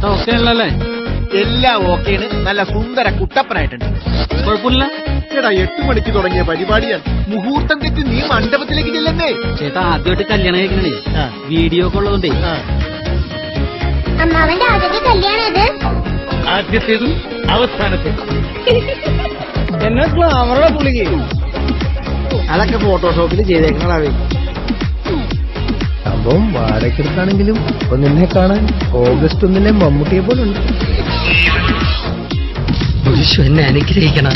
ചേട്ടാ ഓക്കെ ആണല്ലേ എല്ലാം ഓക്കെയാണ് നല്ല സുന്ദര കുട്ടപ്പനായിട്ടുണ്ട് കുഴപ്പമില്ല എടാ എട്ട് മണിക്ക് തുടങ്ങിയ പരിപാടിയാണ് മുഹൂർത്തം തെറ്റി നീ മണ്ഡപത്തിലേക്ക് ചെല്ലുന്നേ ചേട്ടാ ആദ്യമായിട്ട് കല്യാണം കഴിക്കണേ ആ. വീഡിയോ ഒക്കെ ഉള്ളതുകൊണ്ടേ ആ. അമ്മാവന്റെ ആദ്യത്തെ കല്യാണം ഇത് ആദ്യത്തേതും അവസാനത്തേതും എന്നെ ഗ്ലാമറുള്ള പുള്ളിക്ക് അതൊക്കെ ഫോട്ടോഷോപ്പിൽ ചെയ്തേക്കണേ സംഭവം വാടകയ്ക്കെടുത്താണെങ്കിലും ഇപ്പൊ നിന്നെ കാണാൻ ഓഗസ്റ്റ് ഒന്നിലെ മമ്മൂട്ടിയെ പോലുണ്ട് എന്നെ അനുഗ്രഹിക്കണം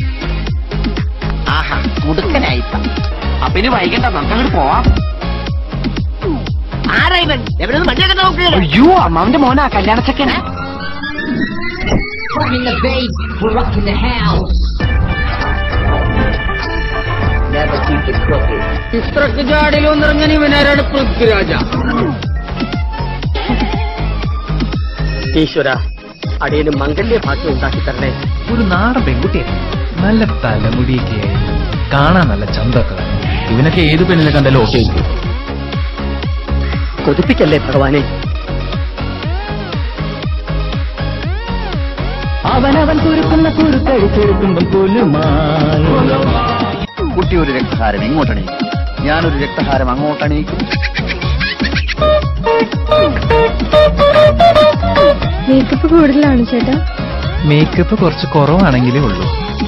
ആഹാ മുടുക്കനായിപ്പ അപ്പൊ ഇനി വൈകണ്ട നമുക്ക് അങ്ങോട്ട് പോവാം ആരാ ഇവൻ എവിടെ നിന്ന് മഞ്ഞൊക്കെ നോക്കുക അയ്യോ അമ്മാവന്റെ മോനാ കല്യാണ ചെക്കൻ ഇത്രക്ക് ജാടിയിൽ വന്നിറങ്ങാൻ ഇവനാരാണ് പൃഥ്വിരാജ ഈശ്വര അടിയന് മംഗല്യ ഭാഗ്യം ഉണ്ടാക്കി തരണേ ഒരു നാടൻ പെൺകുട്ടിയെ നല്ല തലമുടിയൊക്കെ ആയി കാണാൻ നല്ല ചന്തൊക്കെ ഇവനൊക്കെ ഏത് പെണ്ണിനെ കണ്ടാലും ഓക്കെ ആയിരിക്കും കൊതിപ്പിക്കല്ലേ ഭഗവാനെ അവനവൻ കുരുക്കുന്ന കുരുക്കഴിച്ചെടുക്കുമ്പോൾ പോലുമായി കുട്ടി ഒരു രക്തഹാരം ഇങ്ങോട്ടണിയിക്കും ഞാനൊരു രക്തഹാരം അങ്ങോട്ടണിയിക്കും മേക്കപ്പ് കൂടുതലാണ് ചേട്ടാ മേക്കപ്പ് കുറച്ച് കുറവാണെങ്കിലേ ഉള്ളൂ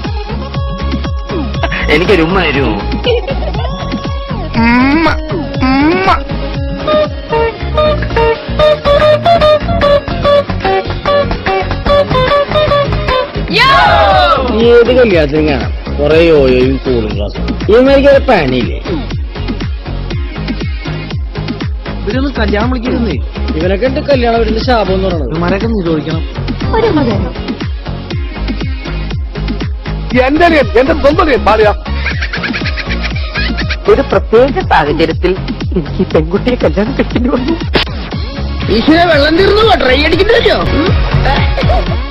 എനിക്കൊരു ഉമ്മ തരൂ ഏത് കല്യാണത്തിനും കാണാം കൊറേ ഓയോയും കൂളിംഗ് ഗ്ലാസും ഇവന്മാർക്ക് ഒരു പണിയില്ലേ ഇവരൊന്നും കല്യാണം വിളിക്കുന്നേ ഇവനൊക്കെ ഉണ്ട് കല്യാണം വീടിന്റെ ശാപം എന്ന് പറയുന്നത് ഇവന്മാരൊക്കെ നീ ചോദിക്കണം ഒരു മകൻ എന്റെ എന്റെ സ്വന്തം പാടിയാ ഒരു പ്രത്യേക സാഹചര്യത്തിൽ എനിക്ക് ഈ പെൺകുട്ടിയെ കല്യാണം കഴിക്കേണ്ടി വന്നു ഈശ്വര വെള്ളം തീർന്നു ട്രൈ അടിക്കുന്നല്ലോ